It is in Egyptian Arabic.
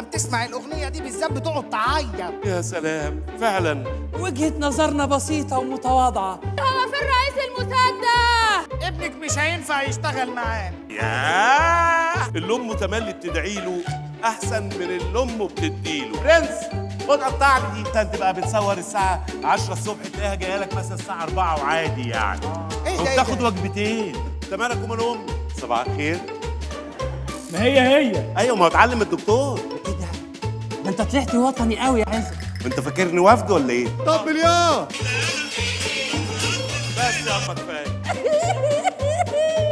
بتسمع الاغنيه دي بالذات بتقعد تعيط يا سلام فعلا وجهة نظرنا بسيطة ومتواضعة هو في الرئيس المسدس ابنك مش هينفع يشتغل معانا ياه اللي امه تملي بتدعي له احسن من اللي امه بتديله برنس خد قطع لي دي انت تبقى بتصور الساعه 10 الصبح تلاقيها جايه لك مثلا الساعه 4 وعادي يعني ايه ده ايه وبتاخد ده؟ وجبتين انت مالك ومال امي صباح الخير ما هي هي ايوه ما هو اتعلم الدكتور ايه ده؟ ده انت طلعت وطني قوي يا عزت انت فاكرني وفد ولا ايه طب يا بس يا عم كفايه